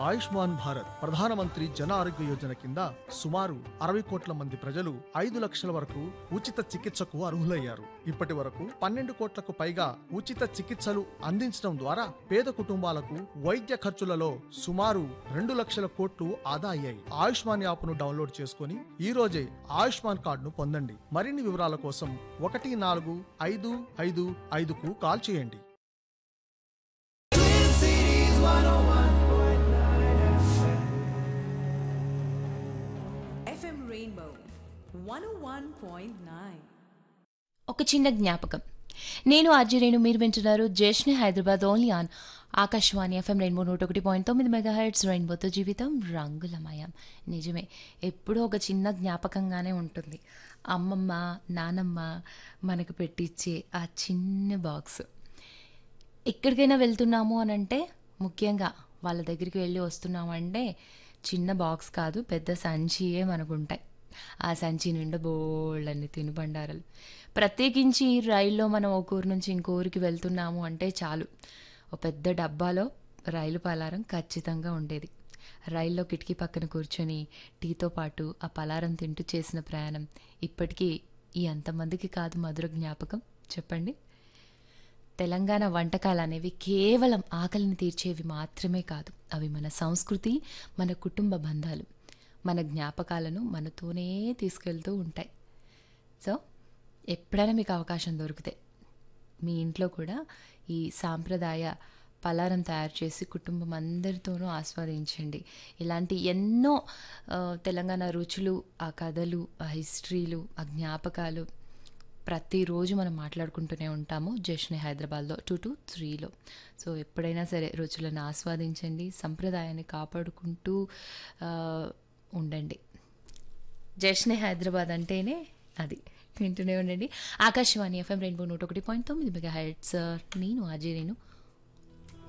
ఆయుష్మాన్ భారత్ ప్రధానమంత్రి జన ఆరోగ్య యోజన కింద సుమారు అరవై కోట్ల మంది ప్రజలు ఐదు లక్షల వరకు ఉచిత చికిత్సకు అర్హులయ్యారు ఇప్పటి వరకు పన్నెండు కోట్లకు పైగా ఉచిత చికిత్సలు అందించడం ద్వారా పేద కుటుంబాలకు వైద్య ఖర్చులలో సుమారు రెండు లక్షల కోట్లు ఆదా అయ్యాయి ఆయుష్మాన్ యాప్ను డౌన్లోడ్ చేసుకుని ఈ రోజే ఆయుష్మాన్ కార్డును పొందండి మరిన్ని వివరాల కోసం ఒకటి నాలుగు ఐదు ఐదు ఐదుకు కాల్ చేయండి FM Rainbow 101.9. ఒక చిన్న జ్ఞాపకం నేను అర్జునేను మీరు వింటున్నారు జేష్ని Hyderabad only on Akashvani FM rainbow నూట ఒకటి పాయింట్ తొమ్మిది మెగా హెడ్స్ రెయిన్బోతో జీవితం రంగులమయం నిజమే ఎప్పుడూ ఒక చిన్న జ్ఞాపకంగానే ఉంటుంది అమ్మమ్మ నానమ్మ మనకు పెట్టించే ఆ చిన్న బాక్స్ ఎక్కడికైనా వెళ్తున్నాము అని అంటే ముఖ్యంగా వాళ్ళ దగ్గరికి వెళ్ళి వస్తున్నామంటే చిన్న బాక్స్ కాదు పెద్ద సంచియే మనకు ఉంటాయి ఆ సంచి నిండా బోళ్ళన్ని తినుబండారాలు ప్రత్యేకించి ఈ రైల్లో మనం ఒక ఊరు నుంచి ఇంకో ఊరికి వెళ్తున్నాము అంటే చాలు ఒక పెద్ద డబ్బాలో రైలు పలారం ఖచ్చితంగా ఉండేది రైల్లో కిటికీ పక్కన కూర్చొని టీతో పాటు ఆ పలారం తింటూ చేసిన ప్రయాణం ఇప్పటికీ ఈ అంతమందికి కాదు మధుర జ్ఞాపకం చెప్పండి తెలంగాణ వంటకాలు అనేవి కేవలం ఆకలిని తీర్చేవి మాత్రమే కాదు అవి మన సంస్కృతి మన కుటుంబ బంధాలు మన జ్ఞాపకాలను మనతోనే తీసుకెళ్తూ ఉంటాయి సో ఎప్పుడైనా మీకు అవకాశం దొరికితే మీ ఇంట్లో కూడా ఈ సాంప్రదాయ పలారం తయారు చేసి కుటుంబం అందరితోనూ ఆస్వాదించండి ఇలాంటి ఎన్నో ఆ, తెలంగాణ రుచులు ఆ కథలు ఆ హిస్టరీలు ఆ జ్ఞాపకాలు ప్రతిరోజు మనం మాట్లాడుకుంటూనే ఉంటాము జష్ని హైదరాబాద్లో టూ టు త్రీలో సో ఎప్పుడైనా సరే రుచులను ఆస్వాదించండి సంప్రదాయాన్ని కాపాడుకుంటూ ఆ, ఉండండి జష్ని హైదరాబాద్ అంటేనే అది వింటూనే ఉండండి ఆకాశవాణి ఎఫ్ఎం రెయిన్బో నూట ఒకటి పాయింట్ తొమ్మిది మెగా హెడ్స్ నేను అజయ్ నేను